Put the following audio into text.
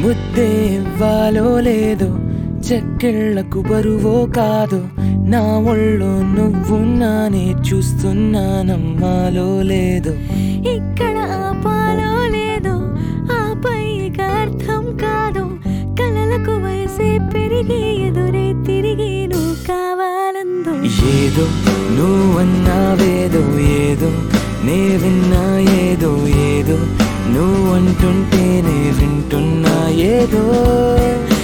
ముద్దే ఇవ్వాలో లేదో చెక్కిళ్లకు బరువో కాదో నా ఒళ్ళో నువ్వున్నానే చూస్తున్నా నమ్మాలో లేదో ఇక్కడ ఆపాలో లేదో ఆపై ఇక అర్థం కాదు కలలకు వయసే పెరిగి ఎదురే తిరిగి నువ్వు కావాలందో ఏదో నువ్వన్నావేదో ఏదో నే విన్నా ఏదో ఏదో నువ్వు అంటుంటే నే వింటున్నా ఏదో